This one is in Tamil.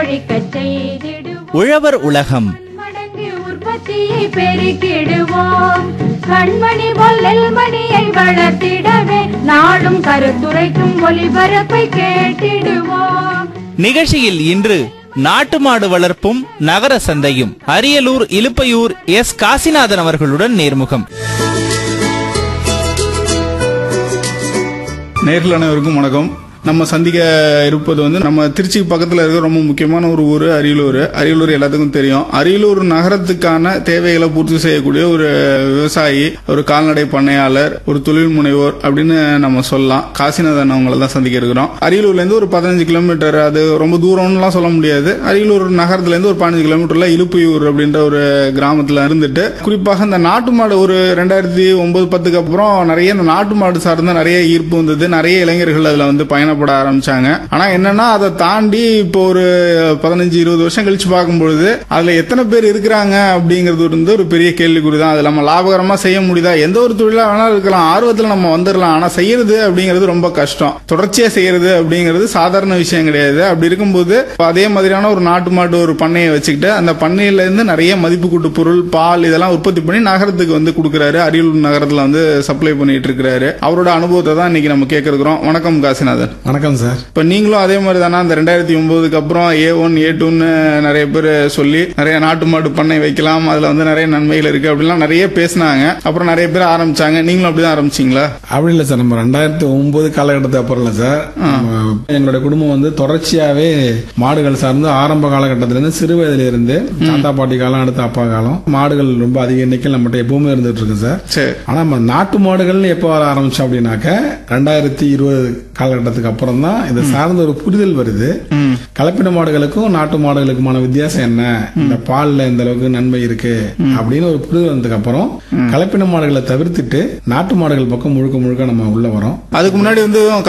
ஒழிக்கச் செய்திடுவோம் உழவர் உலகம் மடங்கு உற்பத்தியை பெருக்கிடுவோம் கண்மணி பொல்லில் மணியை வளர்த்திடவே நாடும் கருத்துரைக்கும் ஒளிபரப்பை கேட்டிடுவோம் நிகழ்ச்சியில் இன்று நாட்டு மாடு வளர்ப்பும் நகர சந்தையும் அரியலூர் இலுப்பையூர் எஸ் காசிநாதன் அவர்களுடன் நேர்முகம் நேர்கள் அனைவருக்கும் வணக்கம் நம்ம சந்திக்க இருப்பது வந்து நம்ம திருச்சிக்கு பக்கத்தில் இருக்க ரொம்ப முக்கியமான ஒரு ஊர் அரியலூர் அரியலூர் எல்லாத்துக்கும் தெரியும் அரியலூர் நகரத்துக்கான தேவைகளை பூர்த்தி செய்யக்கூடிய ஒரு விவசாயி ஒரு கால்நடை பண்ணையாளர் ஒரு தொழில் முனைவோர் அப்படின்னு நம்ம சொல்லலாம் காசிநாதன் அவங்கள தான் சந்திக்க இருக்கிறோம் அரியலூர்ல இருந்து ஒரு பதினஞ்சு கிலோமீட்டர் அது ரொம்ப தூரம்லாம் சொல்ல முடியாது அரியலூர் நகரத்துல இருந்து ஒரு பதினஞ்சு கிலோமீட்டர்ல இலுப்பையூர் அப்படின்ற ஒரு கிராமத்துல இருந்துட்டு குறிப்பாக இந்த நாட்டு மாடு ஒரு ரெண்டாயிரத்தி ஒன்பது பத்துக்கு அப்புறம் நிறைய இந்த நாட்டு மாடு சார்ந்த நிறைய ஈர்ப்பு வந்தது நிறைய இளைஞர்கள் அதுல வந்து பயணப்பட ஆரம்பிச்சாங்க ஆனா என்னன்னா அதை தாண்டி இப்போ ஒரு பதினஞ்சு இருபது வருஷம் கழிச்சு பார்க்கும்பொழுது அதுல எத்தனை பேர் இருக்கிறாங்க அப்படிங்கிறது வந்து ஒரு பெரிய கேள்விக்குறி தான் அது நம்ம லாபகரமா செய்ய முடியுதா எந்த ஒரு தொழிலா வேணாலும் இருக்கலாம் ஆர்வத்துல நம்ம வந்துடலாம் ஆனா செய்யறது அப்படிங்கிறது ரொம்ப கஷ்டம் தொடர்ச்சியா செய்யறது அப்படிங்கிறது சாதாரண விஷயம் கிடையாது அப்படி இருக்கும்போது இப்ப அதே மாதிரியான ஒரு நாட்டு மாட்டு ஒரு பண்ணையை வச்சுக்கிட்டு அந்த பண்ணையில இருந்து நிறைய மதிப்பு கூட்டு பொருள் பால் இதெல்லாம் உற்பத்தி பண்ணி நகரத்துக்கு வந்து கொடுக்குறாரு அரியலூர் நகரத்துல வந்து சப்ளை பண்ணிட்டு இருக்கிறாரு அவரோட அனுபவத்தை தான் இன்னைக்கு நம்ம கேட்க இருக்கிறோம் வணக்கம் காசிநாதன் வணக்கம் சார் இப்ப நீங்களும் அதே மாதிரி தானே அந்த ரெண்டாயிரத்தி ஒன்பதுக்கு அப்புறம் ஏ ஒன் ஏ டூன்னு நிறைய பேர் சொல்லி நிறைய நாட்டு மாடு பண்ணை வைக்கலாம் அதுல வந்து நிறைய நன்மைகள் இருக்கு அப்படிலாம் நிறைய பேசினாங்க அப்புறம் நிறைய பேர் ஆரம்பிச்சாங்க நீங்களும் அப்படிதான் ஆரம்பிச்சீங்களா அப்படி இல்லை சார் நம்ம ரெண்டாயிரத்தி ஒன்பது காலகட்டத்து அப்புறம் இல்லை சார் நம்ம எங்களுடைய குடும்பம் வந்து தொடர்ச்சியாவே மாடுகள் சார்ந்து ஆரம்ப காலகட்டத்திலிருந்து சிறு வயதில இருந்து தாத்தா பாட்டி காலம் அடுத்த அப்பா காலம் மாடுகள் ரொம்ப அதிக எண்ணிக்கையில் நம்மகிட்ட எப்பவுமே இருந்துட்டு இருக்கு சார் சரி ஆனா நம்ம நாட்டு மாடுகள்னு எப்போ வர ஆரம்பிச்சோம் அப்படின்னாக்க ரெண்டாயிரத்தி இருபது காலகட்டத்துக்கு அப்புறம் தான் இதை சார்ந்த ஒரு புரிதல் வருது கலப்பின மாடுகளுக்கும் நாட்டு மாடுகளுக்குமான வித்தியாசம் என்ன இந்த பால்ல இந்த அளவுக்கு நன்மை இருக்கு அப்படின்னு ஒரு புரிதல் வந்ததுக்கு அப்புறம் கலப்பின மாடுகளை தவிர்த்துட்டு நாட்டு மாடுகள் பக்கம் முழுக்க முழுக்க நம்ம உள்ள வரோம் அதுக்கு முன்னாடி வந்து